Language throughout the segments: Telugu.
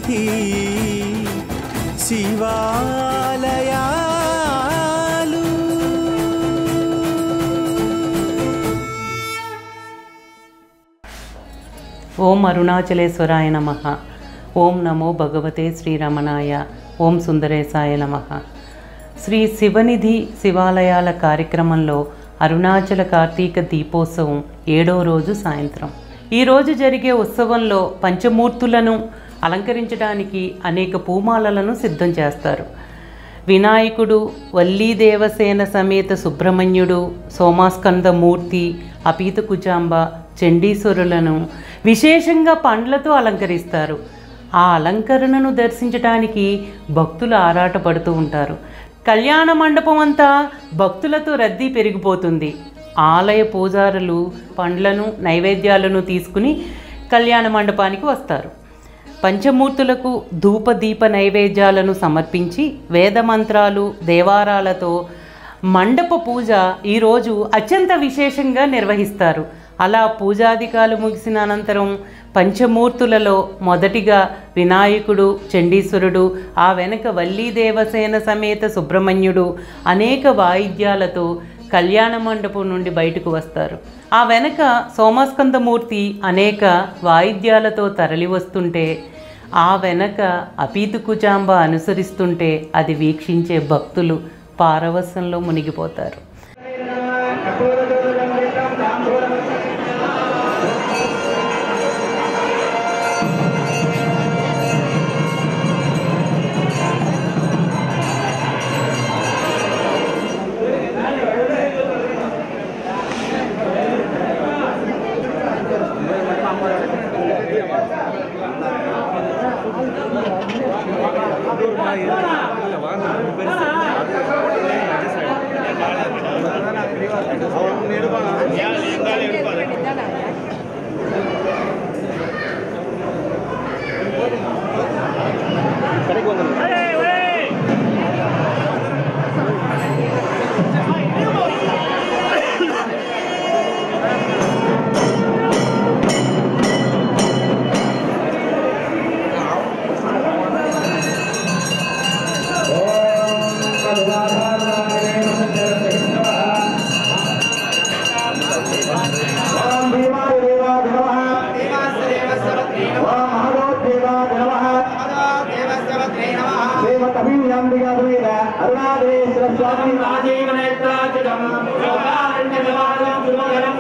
సన్నిధి శివాలయాలు ఓం అరుణాచలేశ్వరాయ నమ ఓం నమో భగవతే శ్రీరమణాయ ఓం సుందరేశాయ నమ శ్రీ శివనిధి శివాలయాల కార్యక్రమంలో అరుణాచల కార్తీక దీపోత్సవం ఏడో రోజు సాయంత్రం ఈరోజు జరిగే ఉత్సవంలో పంచమూర్తులను అలంకరించడానికి అనేక పూమాలలను సిద్ధం చేస్తారు వినాయకుడు వల్లీ దేవసేన సమేత సుబ్రహ్మణ్యుడు సోమాస్కందమూర్తి అపీత కుచాంబ చండీశ్వరులను విశేషంగా పండ్లతో అలంకరిస్తారు ఆ అలంకరణను దర్శించడానికి భక్తులు ఆరాటపడుతూ ఉంటారు కళ్యాణ మండపం అంతా భక్తులతో రద్దీ పెరిగిపోతుంది ఆలయ పూజారులు పండ్లను నైవేద్యాలను తీసుకుని కళ్యాణ మండపానికి వస్తారు పంచమూర్తులకు ధూప దీప నైవేద్యాలను సమర్పించి వేద మంత్రాలు దేవారాలతో మండప పూజ ఈరోజు అత్యంత విశేషంగా నిర్వహిస్తారు అలా పూజాధికాలు ముగిసిన అనంతరం పంచమూర్తులలో మొదటిగా వినాయకుడు చండీశ్వరుడు ఆ వెనక వల్లీ దేవసేన సమేత సుబ్రహ్మణ్యుడు అనేక వాయిద్యాలతో కళ్యాణ మండపం నుండి బయటకు వస్తారు ఆ వెనక సోమస్కందమూర్తి అనేక వాయిద్యాలతో తరలి వస్తుంటే ఆ వెనక అపీతు కుచాంబ అనుసరిస్తుంటే అది వీక్షించే భక్తులు పారవస్యంలో మునిగిపోతారు అరుణాచలేశ్వర స్వామి రాజీవనేత్రాచితం యోగారణ్యనివాసం సుమగరం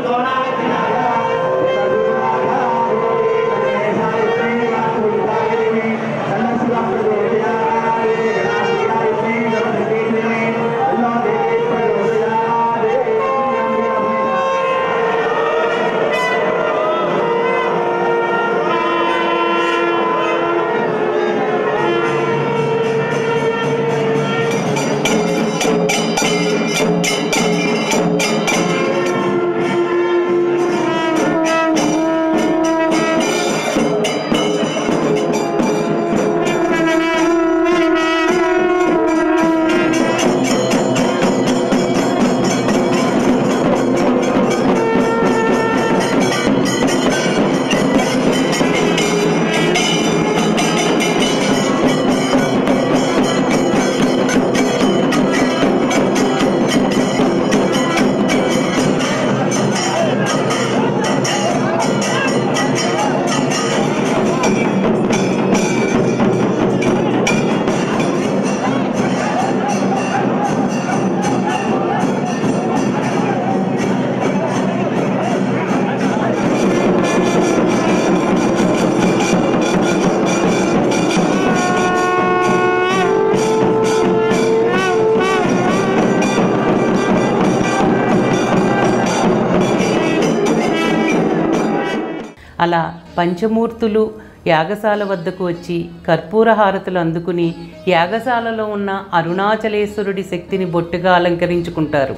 అలా పంచమూర్తులు యాగశాల వద్దకు వచ్చి కర్పూర హారతులు అందుకుని యాగశాలలో ఉన్న అరుణాచలేశ్వరుడి శక్తిని బొట్టుగా అలంకరించుకుంటారు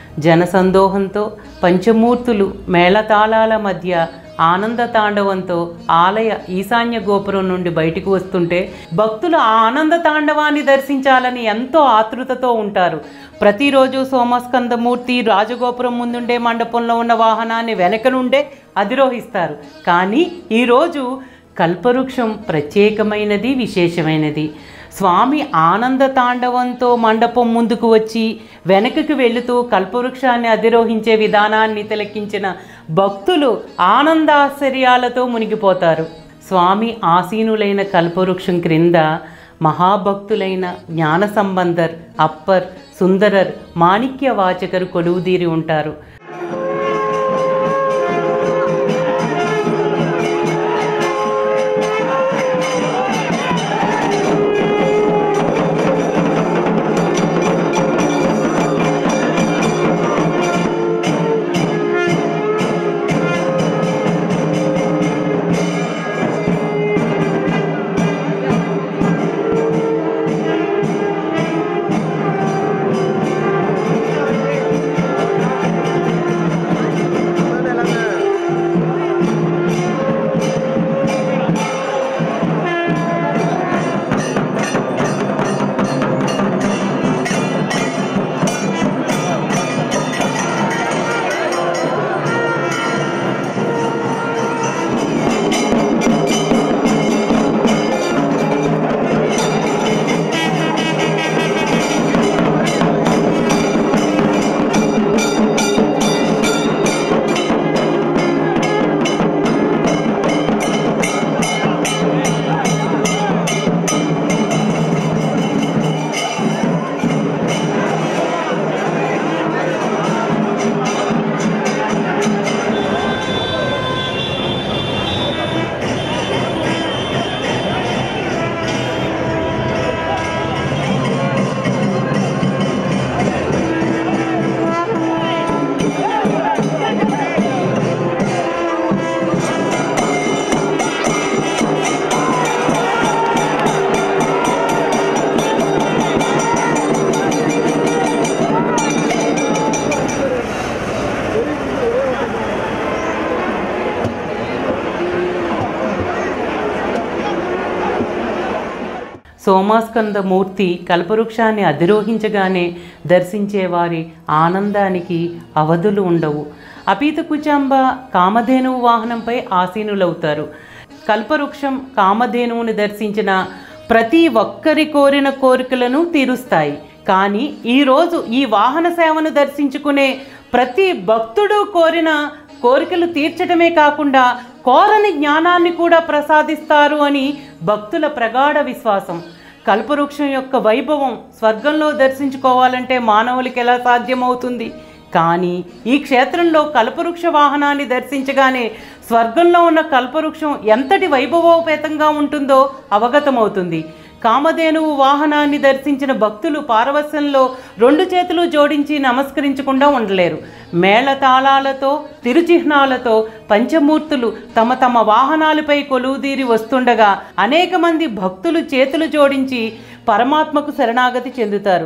జనసందోహంతో పంచమూర్తులు మేళతాళాల మధ్య ఆనంద తాండవంతో ఆలయ ఈశాన్య గోపురం నుండి బయటికి వస్తుంటే భక్తులు ఆ ఆనంద తాండవాన్ని దర్శించాలని ఎంతో ఆతృతతో ఉంటారు ప్రతిరోజు సోమస్కందమూర్తి రాజగోపురం ముందుండే మండపంలో ఉన్న వాహనాన్ని వెనక నుండే అధిరోహిస్తారు కానీ ఈరోజు కల్పవృక్షం ప్రత్యేకమైనది విశేషమైనది స్వామి ఆనంద తాండవంతో మండపం ముందుకు వచ్చి వెనకకి వెళుతూ కల్పవృక్షాన్ని అధిరోహించే విధానాన్ని తిలకించిన భక్తులు ఆనందాశ్చర్యాలతో మునిగిపోతారు స్వామి ఆసీనులైన కల్పవృక్షం క్రింద మహాభక్తులైన జ్ఞాన సంబంధర్ అప్పర్ సుందరర్ మాణిక్య వాచకరు కొలువుదీరి ఉంటారు సోమాస్కంద మూర్తి కల్పవృక్షాన్ని అధిరోహించగానే దర్శించే వారి ఆనందానికి అవధులు ఉండవు అపీత కుచాంబ కామధేనువు వాహనంపై ఆసీనులవుతారు కల్పవృక్షం కామధేనువుని దర్శించిన ప్రతి ఒక్కరి కోరిన కోరికలను తీరుస్తాయి కానీ ఈరోజు ఈ వాహన సేవను దర్శించుకునే ప్రతి భక్తుడు కోరిన కోరికలు తీర్చడమే కాకుండా కోరని జ్ఞానాన్ని కూడా ప్రసాదిస్తారు అని భక్తుల ప్రగాఢ విశ్వాసం కల్పవృక్షం యొక్క వైభవం స్వర్గంలో దర్శించుకోవాలంటే మానవులకి ఎలా సాధ్యమవుతుంది కానీ ఈ క్షేత్రంలో కల్పవృక్ష వాహనాన్ని దర్శించగానే స్వర్గంలో ఉన్న కల్పవృక్షం ఎంతటి వైభవోపేతంగా ఉంటుందో అవగతమవుతుంది కామధేనువు వాహనాన్ని దర్శించిన భక్తులు పారవస్యంలో రెండు చేతులు జోడించి నమస్కరించకుండా ఉండలేరు మేళతాళాలతో తిరుచిహ్నాలతో పంచమూర్తులు తమ తమ వాహనాలపై కొలువుదీరి వస్తుండగా అనేక మంది భక్తులు చేతులు జోడించి పరమాత్మకు శరణాగతి చెందుతారు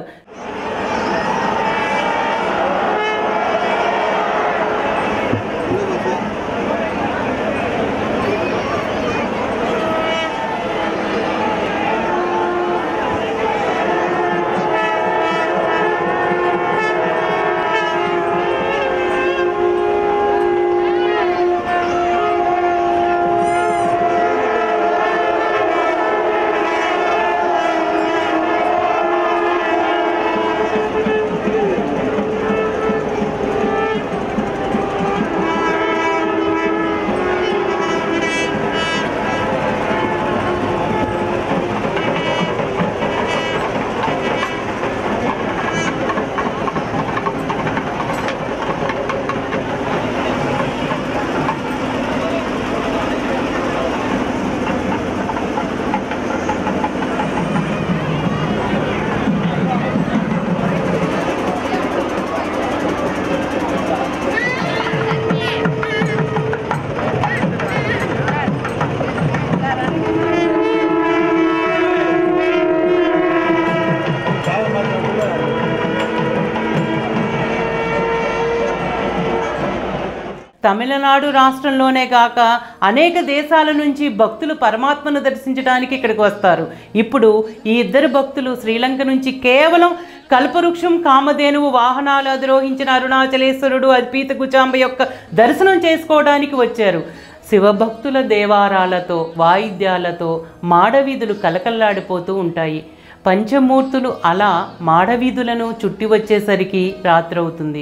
తమిళనాడు రాష్ట్రంలోనే కాక అనేక దేశాల నుంచి భక్తులు పరమాత్మను దర్శించడానికి ఇక్కడికి వస్తారు ఇప్పుడు ఈ ఇద్దరు భక్తులు శ్రీలంక నుంచి కేవలం కల్పవృక్షం కామధేనువు వాహనాలు అధిరోహించిన అరుణాచలేశ్వరుడు అద్భీత కుచాంబ యొక్క దర్శనం చేసుకోవడానికి వచ్చారు శివభక్తుల దేవారాలతో వాయిద్యాలతో మాడవీధులు కలకల్లాడిపోతూ ఉంటాయి పంచమూర్తులు అలా మాడవీధులను చుట్టి వచ్చేసరికి రాత్రవుతుంది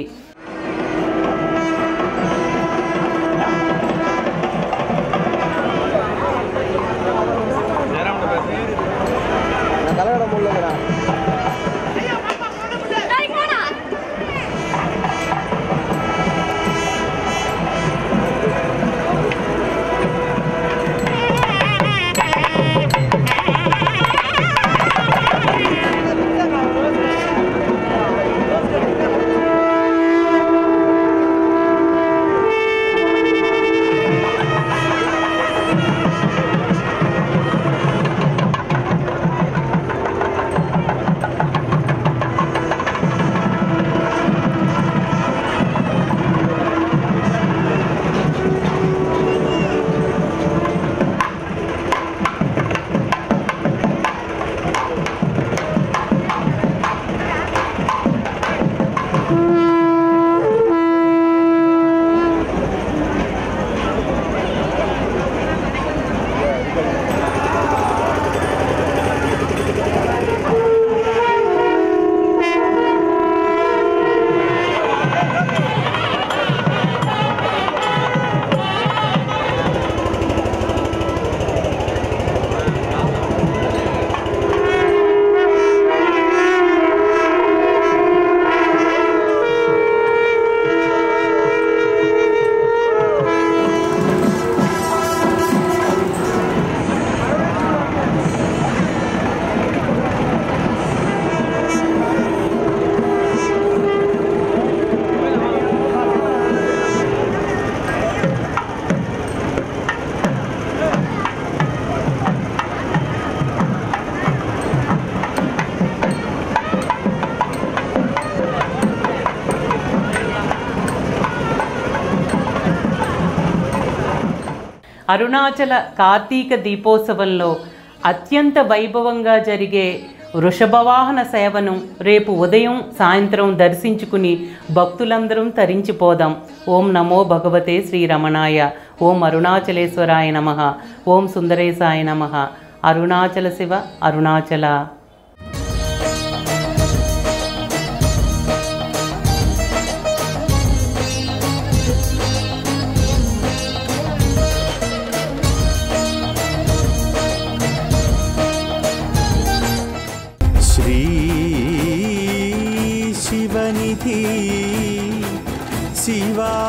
అరుణాచల కార్తీక దీపోత్సవంలో అత్యంత వైభవంగా జరిగే వృషభవాహన సేవను రేపు ఉదయం సాయంత్రం దర్శించుకుని భక్తులందరూ తరించిపోదాం ఓం నమో భగవతే శ్రీరమణాయ ఓం అరుణాచలేశ్వరాయ నమ ఓం సుందరేశాయ నమ అరుణాచల శివ అరుణాచల श्री शिवनिधि शिवा